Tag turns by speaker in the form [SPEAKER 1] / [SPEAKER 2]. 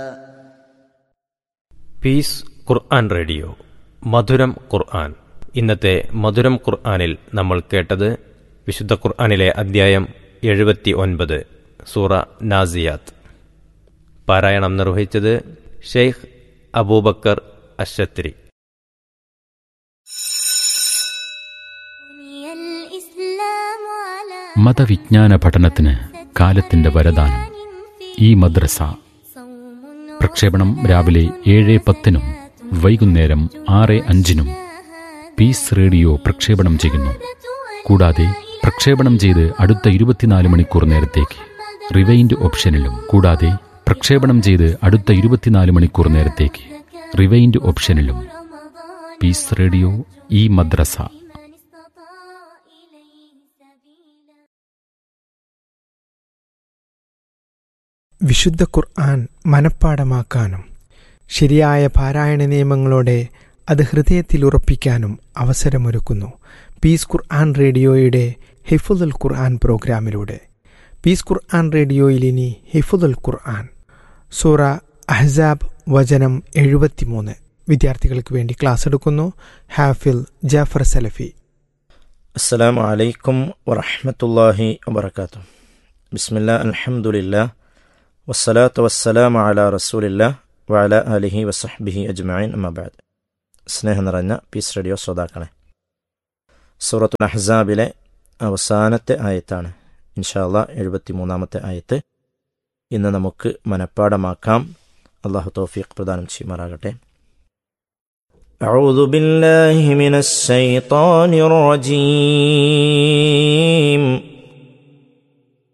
[SPEAKER 1] piece ഖുർആൻ radio മധുരം ഖുർആൻ ഇന്നത്തെ മധുരം ഖുർആനിൽ നമ്മൾ കേട്ടത് വിശുദ്ധ ഖുർആനിലെ അദ്ധ്യായം എഴുപത്തി ഒൻപത് സൂറ നാസിയാത്ത് പാരായണം നിർവഹിച്ചത് ഷെയ്ഖ് അബൂബക്കർ അഷത്രി
[SPEAKER 2] മതവിജ്ഞാന പഠനത്തിന് കാലത്തിന്റെ വരദാനം ഈ മദ്രസ പ്രക്ഷേപണം രാവിലെ ഏഴ് പത്തിനും വൈകുന്നേരം ആറ് അഞ്ചിനും പീസ് റേഡിയോ പ്രക്ഷേപണം ചെയ്യുന്നു കൂടാതെ പ്രക്ഷേപണം ചെയ്ത് അടുത്ത ഇരുപത്തിനാല് മണിക്കൂർ നേരത്തേക്ക് റിവൈൻഡ് ഓപ്ഷനിലും കൂടാതെ പ്രക്ഷേപണം ചെയ്ത് അടുത്ത ഇരുപത്തിനാല് മണിക്കൂർ നേരത്തേക്ക് റിവൈൻഡ് ഓപ്ഷനിലും പീസ് റേഡിയോ ഈ മദ്രസ
[SPEAKER 3] വിശുദ്ധ ഖുർആൻ മനഃപ്പാടമാക്കാനും ശരിയായ പാരായണ നിയമങ്ങളോടെ അത് ഹൃദയത്തിൽ ഉറപ്പിക്കാനും അവസരമൊരുക്കുന്നു പീസ് ഖുർആൻ റേഡിയോയുടെ ഹിഫുദുൽ ഖുർആൻ പ്രോഗ്രാമിലൂടെ പീസ് ഖുർആൻ റേഡിയോയിൽ ഇനി ഹിഫുദുൽ ഖുർആൻ സൂറ അഹ്സാബ് വചനം എഴുപത്തിമൂന്ന് വിദ്യാർത്ഥികൾക്ക് വേണ്ടി ക്ലാസ് എടുക്കുന്നു ഹാഫിൽ ജാഫർ സലഫി
[SPEAKER 4] السلام عليكم ورحمة الله وبركاته بسم الله الحمد لله والصلاة والسلام على رسول الله وعلى آله وصحبه أجمعين أما بعد സ്നേഹം നിറഞ്ഞ പീസ് റേഡിയോ ശ്രോതാക്കളെ സൂറത്തുൽ അഹ്സാബിലെ അവസാനത്തെ ആയത്താണ് ഇൻഷാല്ല എഴുപത്തി മൂന്നാമത്തെ ആയത്ത് ഇന്ന് നമുക്ക് മനഃപ്പാടമാക്കാം അള്ളാഹു തൗഫീഖ് പ്രദാനം ചെയ്യുമാറാകട്ടെ أعوذ بالله من الشيطان الرجيم